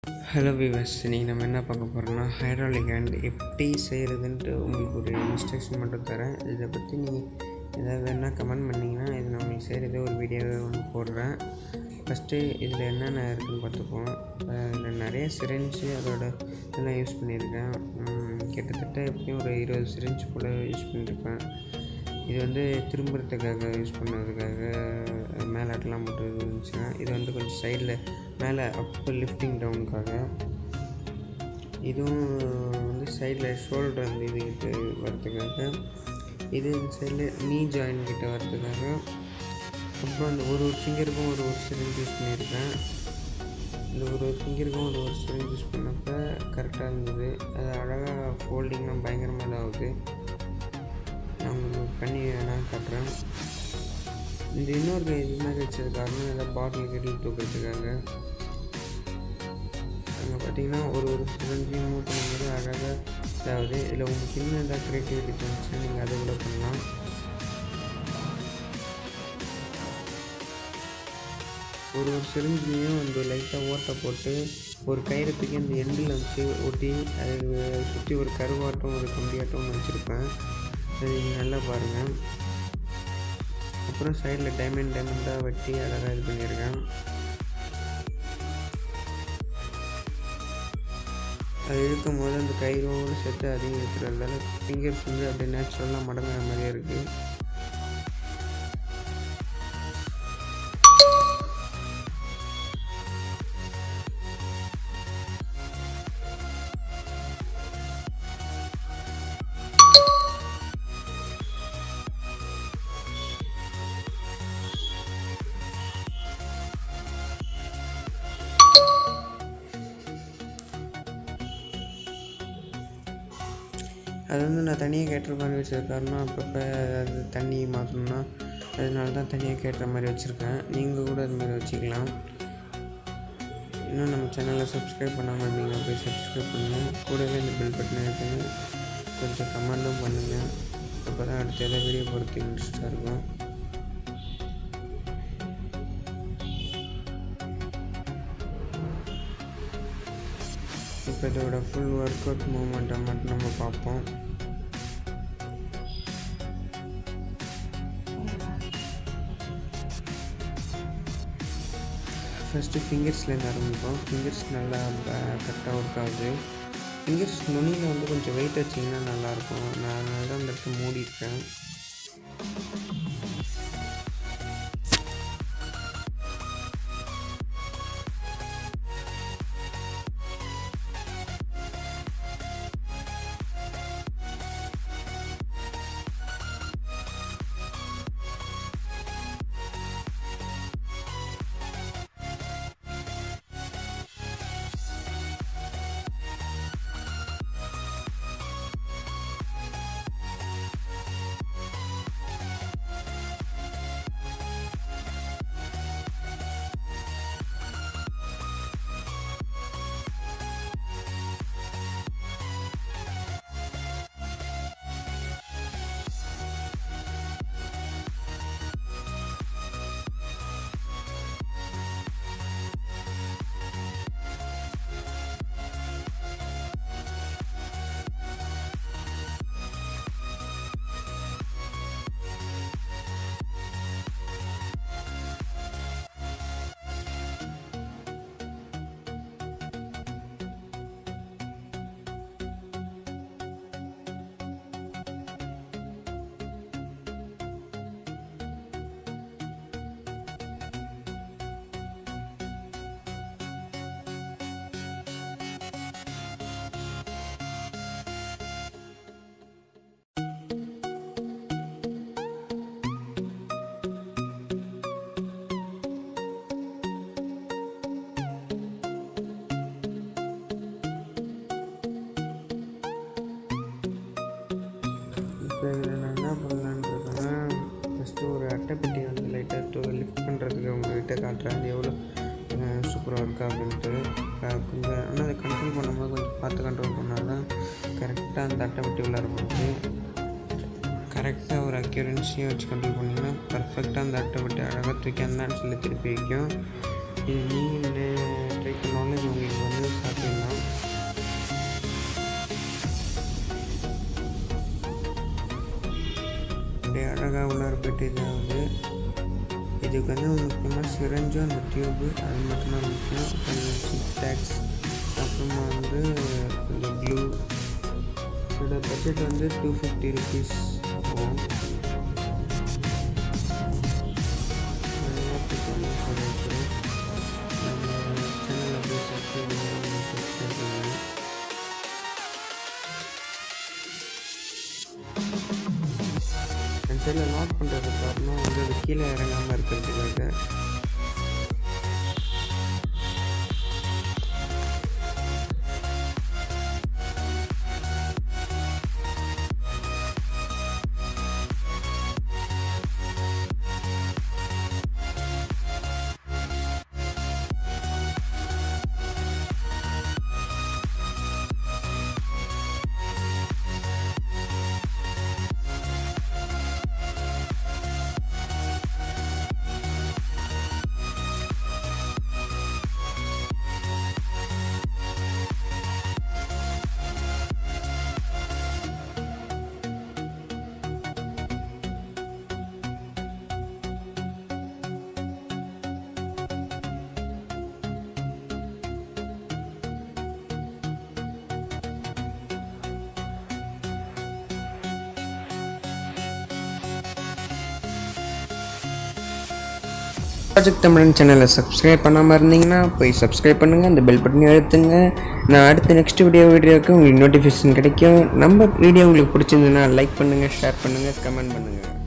hello விவஸ் இன்றைக்கி நம்ம என்ன பார்க்க போகிறோம்னா ஹைட்ராலிக் ஹேண்ட் எப்படி செய்கிறதுன்ட்டு உங்களுக்கு ஒரு இன்ஸ்ட்ரக்ஷன் மட்டும் தரேன் இதை பற்றி நீங்கள் ஏதாவது வேணால் கமெண்ட் பண்ணிங்கன்னா இது நான் உங்களுக்கு செய்கிறது ஒரு வீடியோவை ஒன்று போடுறேன் ஃபஸ்ட்டு இதில் என்னென்ன இருக்குதுன்னு பார்த்துப்போம் இதில் நிறைய சிரிஞ்சு அதோட இதெல்லாம் யூஸ் பண்ணியிருக்கேன் உம், கிட்டத்தட்ட எப்படியும் ஒரு இருபது சிரிஞ்சு போல் யூஸ் பண்ணியிருப்பேன் இது வந்து திரும்புறதுக்காக யூஸ் பண்ணதுக்காக மேலே அட்டெல்லாம் போட்டு இருந்துச்சுன்னா இது வந்து கொஞ்சம் சைடில் மேலே அப்பு லிஃப்டிங் டவுனுக்காக இதுவும் வந்து சைடில் ஷோல்டர் அந்த இதுக்கிட்ட வரதுக்காக இது சைடில் நீ ஜாயின் கிட்ட வரதுக்காக அப்புறம் அந்த ஒரு ஒரு ஃபிங்கருக்கும் ஒரு ஒரு சிரிஞ்ச் யூஸ் பண்ணியிருக்கேன் இந்த ஒரு ஒரு ஃபிங்கருக்கும் ஒரு ஒரு சிரிஞ்ச் யூஸ் பண்ணப்போ கரெக்டாக இருந்தது அது அழகாக ஃபோல்டிங்லாம் பயங்கரமாக இதாகுது நான் உங்களுக்கு பண்ணி வேணால் காட்டுறேன் இந்த இன்னொரு இது மாதிரி வச்சது காரணம் ஏதாவது பாட்டில் கீட்டில் தூக்கிறதுக்காக அங்கே பார்த்தீங்கன்னா ஒரு ஒரு சிரஞ்சையும் மூவ் பண்ணும்போது அழகாக இதாகுது இதில் உங்களுக்கு இன்னும் ஏதாவது க்ரியேட்டிவிட்டி தோணுச்சுன்னா நீங்கள் அதை கூட பண்ணலாம் ஒரு ஒரு சிரிஞ்சிலையும் வந்து லைட்டாக ஓட்டை போட்டு ஒரு கயிறு தூக்கி அந்த எண்டில் வச்சு ஒட்டி அது சுற்றி ஒரு கருவாட்டம் ஒரு கம்பியாட்டம் வச்சுருப்பேன் அது நீங்கள் நல்லா பாருங்கள் அப்புறம் சைடில் டைமண்ட் டைமண்டாக வெட்டி அழகாக இது பண்ணியிருக்கேன் அது இழுக்கும் போது அந்த கயிறோடு சேர்த்து அதையும் இருக்கிறதால ஃபிங்கர்ஸ் வந்து அப்படியே நேச்சுரலாக மடங்குற மாதிரியே இருக்குது அது வந்து நான் தனியாக கேட்டுற மாதிரி வச்சது காரணம் அப்பப்போ அது தண்ணி மாற்றணும்னா அதனால தான் தனியாக கேட்டுற மாதிரி வச்சுருக்கேன் நீங்கள் கூட அது மாதிரி வச்சுக்கலாம் இன்னும் நம்ம சேனலை சப்ஸ்கிரைப் பண்ணாமல் இருந்தீங்கன்னா போய் சப்ஸ்கிரைப் பண்ணுங்கள் கூடவே இந்த பெல் பட்டனை எடுத்துங்க கொஞ்சம் கமெண்டும் பண்ணுங்கள் அப்போ தான் அடுத்த எதாவது வீடியோ போகிறதுக்கு இன்ட்ரெஸ்ட்டாக இருக்கும் இப்போ இதோட ஃபுல் ஒர்க் அவுட் மூமெண்ட்டை மட்டும் நம்ம பார்ப்போம் ஃபஸ்ட்டு ஃபிங்கர்ஸ்லேருந்து ஆரம்பிப்போம் ஃபிங்கர்ஸ் நல்லா கரெக்டாக ஒர்க் ஆகுது ஃபிங்கர்ஸ் நுனியில் வந்து கொஞ்சம் வெயிட் வச்சிங்கன்னா நல்லாயிருக்கும் நான் அதனால தான் அந்த இடத்த மூடி இருக்கேன் இப்போ இதில் நான் என்ன பண்ணலான்னு இருக்கேன்னா ஃபஸ்ட்டு ஒரு அட்டைப்பெட்டி வந்து லைட்டாக லிஃப்ட் பண்ணுறதுக்கு உங்கள்கிட்ட காட்டுறேன் அது எவ்வளோ சூப்பராக இருக்கா அப்படின்ட்டு அஹ் கொஞ்சம் ஆனால் அதை கண்ட்ரோல் பண்ணும்போது கொஞ்சம் பார்த்து கண்ட்ரோல் பண்ணால் தான் கரெக்டாக அந்த அட்டைப்பெட்டி உள்ளார போகுது கரெக்டாக ஒரு அக்யூரன்சியை வச்சு கண்ட்ரோல் பண்ணிங்கன்னா பர்ஃபெக்டாக அந்த அட்டைப்பெட்டி அழகாக தூக்கி அந்த இடத்துல திருப்பி வைக்கும் இது நீங்கள் ட்ரை பண்ணாலும் இது உங்களுக்கு வந்து போட்டு இதாகுது இதுக்கு வந்து முக்கியமாக சிரஞ்சும் அந்த டியூப்பு அது மட்டும்தான் முக்கியம் கொஞ்சம் டேக்ஸ் அப்புறமா வந்து கொஞ்சம் க்ளூ இதோட பட்ஜெட் வந்து டூ ஃபிஃப்டி ருபீஸ் ஆகும் சேனலில் போய் சப்ஸ்கிரைப் பண்ணுங்க சப்ஸ்கிரைப் பண்ணுங்க அந்த சைடில் லாக் பண்ணுறது காரணம் வந்து அது கீழே இறங்காமல் இருக்கிறதுக்காக ப்ராஜெக்ட் தமிழன் சேனலை சப்ஸ்கிரைப் பண்ணாமல் இருந்தீங்கன்னா போய் சப்ஸ்கிரைப் பண்ணுங்கள் அந்த பெல் பட்டனை அழுத்துங்க நான் அடுத்த நெக்ஸ்ட் வீடியோ வீடியோவுக்கு உங்களுக்கு நோட்டிஃபிகேஷன் கிடைக்கும் நம்ம வீடியோ உங்களுக்கு பிடிச்சிருந்ததுன்னா லைக் பண்ணுங்கள் ஷேர் பண்ணுங்கள் கமெண்ட் பண்ணுங்கள்